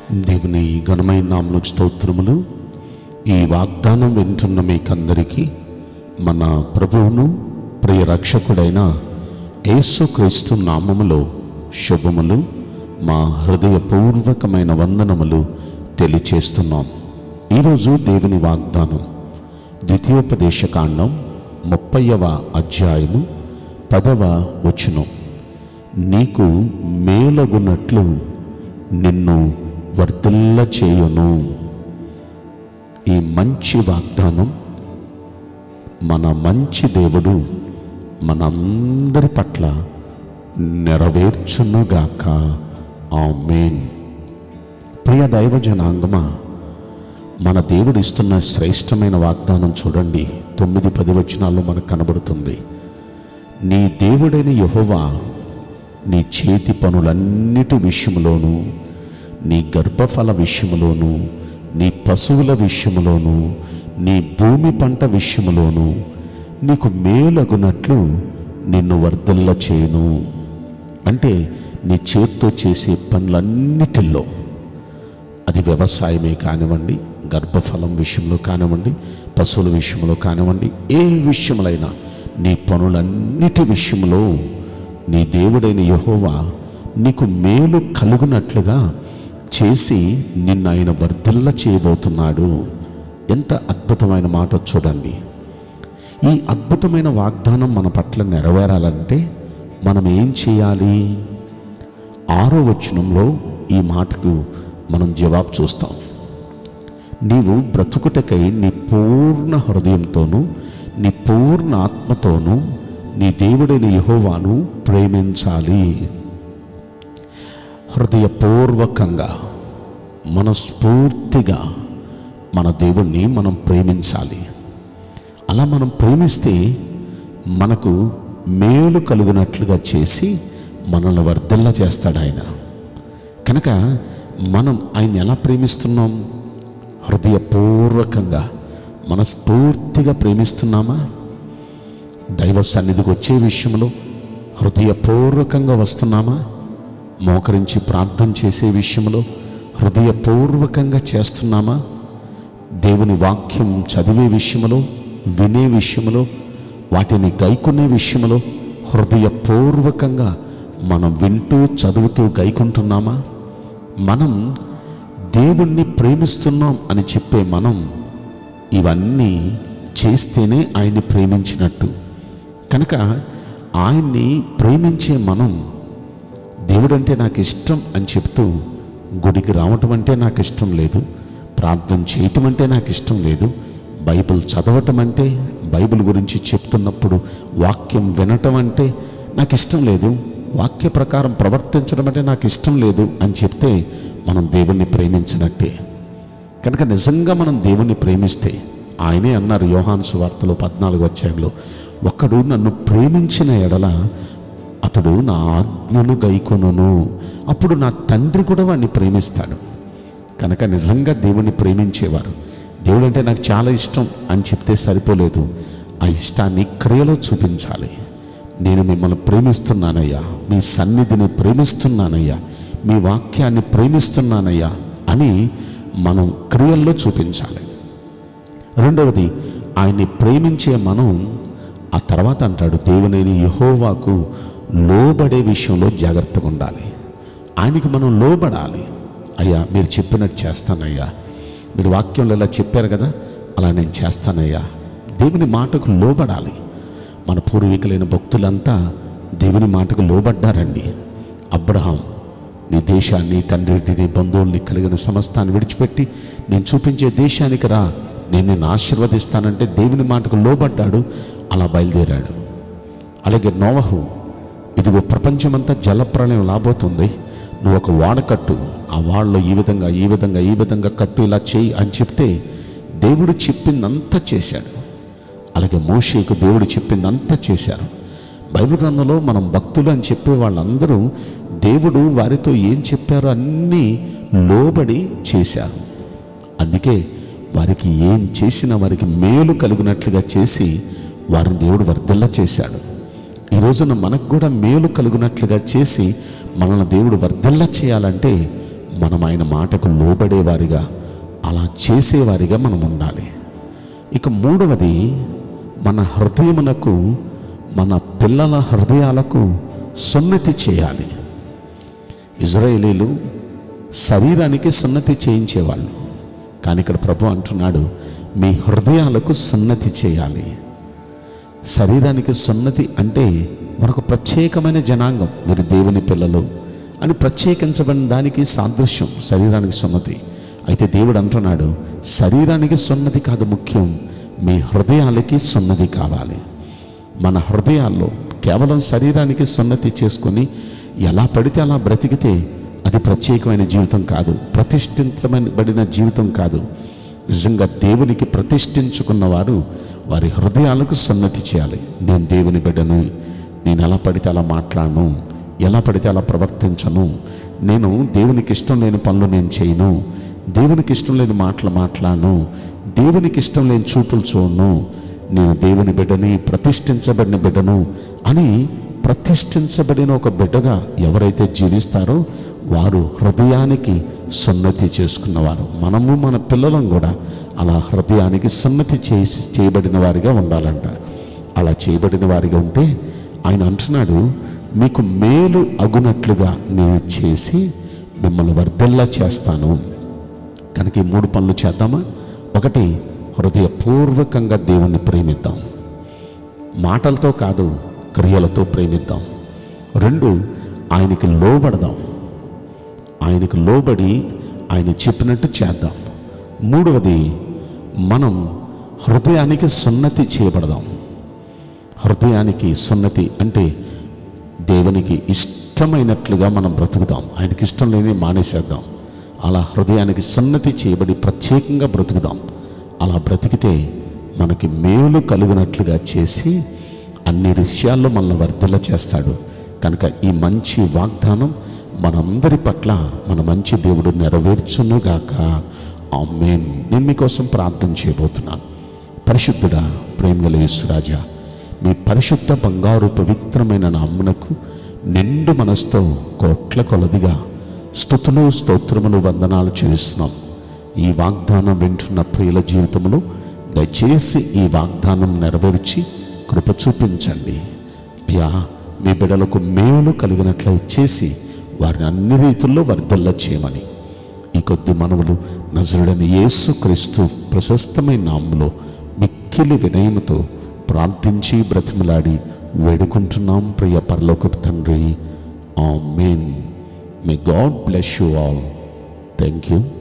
దేవుని ఘనమైన నామకు స్తోత్రములు ఈ వాగ్దానం వింటున్న మీకందరికీ మన ప్రభువును ప్రియ రక్షకుడైన యేసుక్రీస్తు నామములో శుభములు మా హృదయపూర్వకమైన వందనములు తెలియచేస్తున్నాం ఈరోజు దేవుని వాగ్దానం ద్వితీయోపదేశకాండం ముప్పైవ అధ్యాయము పదవ వచనం నీకు మేలగునట్లు నిన్ను వర్ధిల్ల చేయును ఈ మంచి వాగ్దానం మన మంచి దేవుడు మనందరి పట్ల నెరవేర్చునుగాక ఆమేన్ ప్రియ దైవ జనాంగమా మన దేవుడు ఇస్తున్న శ్రేష్టమైన వాగ్దానం చూడండి తొమ్మిది పది వచనాల్లో మనకు కనబడుతుంది నీ దేవుడైన యెహోవా నీ చేతి పనులన్నిటి విషయంలోనూ నీ గర్భఫల విషయములోను నీ పశువుల విషయములోను నీ భూమి పంట విషయములోను నీకు మేలగునట్లు నిన్ను వర్ధిల్ల చేయును అంటే నీ చేత్తో చేసే పనులన్నిటిల్లో అది వ్యవసాయమే కానివ్వండి గర్భఫలం విషయంలో కానివ్వండి పశువుల విషయంలో కానివ్వండి ఏ విషయములైనా నీ పనులన్నిటి విషయంలో నీ దేవుడైన యెహోవా నీకు మేలు కలుగునట్లుగా చేసి నిన్ను ఆయన వర్ధిల్ల చేయబోతున్నాడు ఎంత అద్భుతమైన మాట చూడండి ఈ అద్భుతమైన వాగ్దానం మన పట్ల నెరవేరాలంటే మనం ఏం చేయాలి ఆరో వచనంలో ఈ మాటకు మనం జవాబు చూస్తాం నీవు బ్రతుకుటకై నీ పూర్ణ హృదయంతోనూ నీ పూర్ణ ఆత్మతోనూ నీ దేవుడైన యెహోవాను ప్రేమించాలి హృదయపూర్వకంగా మనస్ఫూర్తిగా మన దేవుణ్ణి మనం ప్రేమించాలి అలా మనం ప్రేమిస్తే మనకు మేలు కలుగునట్లుగా చేసి మనల్ని వర్ధిల్ల చేస్తాడు ఆయన కనుక మనం ఆయన ఎలా ప్రేమిస్తున్నాం హృదయపూర్వకంగా మనస్ఫూర్తిగా ప్రేమిస్తున్నామా దైవ సన్నిధికి వచ్చే విషయంలో హృదయపూర్వకంగా వస్తున్నామా మోకరించి ప్రార్థన చేసే విషయంలో హృదయపూర్వకంగా చేస్తున్నామా దేవుని వాక్యం చదివే విషయంలో వినే విషయంలో వాటిని గైకునే విషయంలో హృదయపూర్వకంగా మనం వింటూ చదువుతూ గైకుంటున్నామా మనం దేవుణ్ణి ప్రేమిస్తున్నాం అని చెప్పే మనం ఇవన్నీ చేస్తేనే ఆయన్ని ప్రేమించినట్టు కనుక ఆయన్ని ప్రేమించే మనం దేవుడంటే నాకు ఇష్టం అని చెప్తూ గుడికి రావటం అంటే నాకు ఇష్టం లేదు ప్రార్థన చేయటం అంటే నాకు ఇష్టం లేదు బైబిల్ చదవటం అంటే బైబిల్ గురించి చెప్తున్నప్పుడు వాక్యం వినటం అంటే నాకు ఇష్టం లేదు వాక్య ప్రకారం ప్రవర్తించడం అంటే నాకు ఇష్టం లేదు అని చెప్తే మనం దేవుణ్ణి ప్రేమించినట్టే కనుక నిజంగా మనం దేవుణ్ణి ప్రేమిస్తే ఆయనే అన్నారు యోహాను సువార్తలో పద్నాలుగు అధ్యాయంలో ఒక్కడు నన్ను ప్రేమించిన ఎడల అతడు నా ఆజ్ఞను గైకొనును అప్పుడు నా తండ్రి కూడా వాడిని ప్రేమిస్తాడు కనుక నిజంగా దేవుణ్ణి ప్రేమించేవారు దేవుడు అంటే నాకు చాలా ఇష్టం అని చెప్తే సరిపోలేదు ఆ ఇష్టాన్ని క్రియలో చూపించాలి నేను మిమ్మల్ని ప్రేమిస్తున్నానయ్యా మీ సన్నిధిని ప్రేమిస్తున్నానయ్యా మీ వాక్యాన్ని ప్రేమిస్తున్నానయ్యా అని మనం క్రియల్లో చూపించాలి రెండవది ఆయన్ని ప్రేమించే మనం ఆ తర్వాత అంటాడు దేవునైన యహోవాకు లోబడే విషయంలో జాగ్రత్తగా ఉండాలి ఆయనకి మనం లోబడాలి అయ్యా మీరు చెప్పినట్టు చేస్తానయ్యా మీరు వాక్యంలో ఇలా చెప్పారు కదా అలా నేను చేస్తానయ్యా దేవుని మాటకు లోబడాలి మన పూర్వీకులైన భక్తులంతా దేవుని మాటకు లోబడ్డారండి అబ్రహాం నీ దేశాన్ని తండ్రిని బంధువుల్ని కలిగిన సమస్తాన్ని విడిచిపెట్టి నేను చూపించే దేశానికి రా నేను నిన్ను ఆశీర్వదిస్తానంటే దేవుని మాటకు లోబడ్డాడు అలా బయలుదేరాడు అలాగే నోవహు ఇదిగో ప్రపంచమంతా జలప్రళయం లాబోతుంది నువ్వు ఒక వాడ కట్టు ఆ వాడలో ఈ విధంగా ఈ విధంగా ఈ విధంగా కట్టు ఇలా చేయి అని చెప్తే దేవుడు చెప్పిందంతా చేశాడు అలాగే మోషేకు దేవుడు చెప్పిందంతా చేశారు బైబిల్ గ్రంథంలో మనం భక్తులు అని చెప్పే వాళ్ళందరూ దేవుడు వారితో ఏం చెప్పారో అన్నీ లోబడి చేశారు అందుకే వారికి ఏం చేసినా వారికి మేలు కలుగునట్లుగా చేసి వారిని దేవుడు వర్ధిల్ల చేశాడు ఈ రోజున మనకు కూడా మేలు కలుగునట్లుగా చేసి మనల్ని దేవుడు వర్ధిల్ల చేయాలంటే మనం ఆయన మాటకు లోబడేవారిగా అలా చేసేవారిగా మనం ఉండాలి ఇక మూడవది మన హృదయమునకు మన పిల్లల హృదయాలకు సున్నతి చేయాలి ఇజ్రాయేలీలు శరీరానికి సున్నతి చేయించేవాళ్ళు కానీ ఇక్కడ ప్రభు అంటున్నాడు మీ హృదయాలకు సున్నతి చేయాలి శరీరానికి సున్నతి అంటే మరొక ప్రత్యేకమైన జనాంగం మీరు దేవుని పిల్లలు అని ప్రత్యేకించబడిన దానికి సాదృశ్యం శరీరానికి సున్నతి అయితే దేవుడు అంటున్నాడు శరీరానికి సున్నతి కాదు ముఖ్యం మీ హృదయాలకి సున్నతి కావాలి మన హృదయాల్లో కేవలం శరీరానికి సున్నతి చేసుకొని ఎలా పడితే అలా బ్రతికితే అది ప్రత్యేకమైన జీవితం కాదు ప్రతిష్ఠించబడిన జీవితం కాదు నిజంగా దేవునికి ప్రతిష్ఠించుకున్న వారు వారి హృదయాలకు సున్నతి చేయాలి నేను దేవుని బిడ్డను నేను ఎలా పడితే అలా మాట్లాడను ఎలా పడితే అలా ప్రవర్తించను నేను దేవునికి ఇష్టం లేని పనులు నేను చేయను దేవునికి ఇష్టం లేని మాటలు మాట్లాడను దేవునికి ఇష్టం లేని చూపులు చూడను నేను దేవుని బిడ్డని ప్రతిష్ఠించబడిన బిడ్డను అని ప్రతిష్ఠించబడిన ఒక బిడ్డగా ఎవరైతే జీవిస్తారో వారు హృదయానికి సున్నతి చేసుకున్నవారు మనము మన పిల్లలం కూడా అలా హృదయానికి సున్నతి చేసి చేయబడిన వారిగా ఉండాలంట అలా చేయబడిన వారిగా ఉంటే ఆయన అంటున్నాడు మీకు మేలు అగునట్లుగా నేను చేసి మిమ్మల్ని వర్ధిల్లా చేస్తాను కనుక ఈ మూడు పనులు చేద్దామా ఒకటి హృదయపూర్వకంగా దేవుణ్ణి ప్రేమిద్దాం మాటలతో కాదు క్రియలతో ప్రేమిద్దాం రెండు ఆయనకి లోబడదాం ఆయనకు లోబడి ఆయన చెప్పినట్టు చేద్దాం మూడవది మనం హృదయానికి సున్నతి చేయబడదాం హృదయానికి సున్నతి అంటే దేవునికి ఇష్టమైనట్లుగా మనం బ్రతుకుదాం ఆయనకి ఇష్టం లేని మానేసేద్దాం అలా హృదయానికి సున్నతి చేయబడి ప్రత్యేకంగా బ్రతుకుదాం అలా బ్రతికితే మనకి మేలు కలుగునట్లుగా చేసి అన్ని విషయాల్లో మనల్ని వర్ధిల్ల చేస్తాడు కనుక ఈ మంచి వాగ్దానం మనందరి పట్ల మన మంచి దేవుడు నెరవేర్చునుగాక ఆమెన్ నేను మీకోసం ప్రార్థన చేయబోతున్నాను పరిశుద్ధుడా ప్రేమగల యేసురాజా మీ పరిశుద్ధ బంగారు పవిత్రమైన నామ్మునకు నిండు మనసుతో కోట్ల కొలదిగా స్థుతులు స్తోత్రములు వందనాలు చెల్లిస్తున్నాం ఈ వాగ్దానం వింటున్న ప్రియుల జీవితంలో దయచేసి ఈ వాగ్దానం నెరవేర్చి కృప చూపించండి అయ్యా మీ బిడ్డలకు మేలు కలిగినట్లయి చేసి వారిని అన్ని రీతుల్లో వర్ధల్ల చేయమని ఈ కొద్ది మనవులు నజరుడని యేసు క్రీస్తు ప్రశస్తమైన నామంలో మిక్కిలి వినయముతో ప్రార్థించి బ్రతిమలాడి వేడుకుంటున్నాం ప్రియ పరలోకపు తండ్రి amen may God bless you all thank you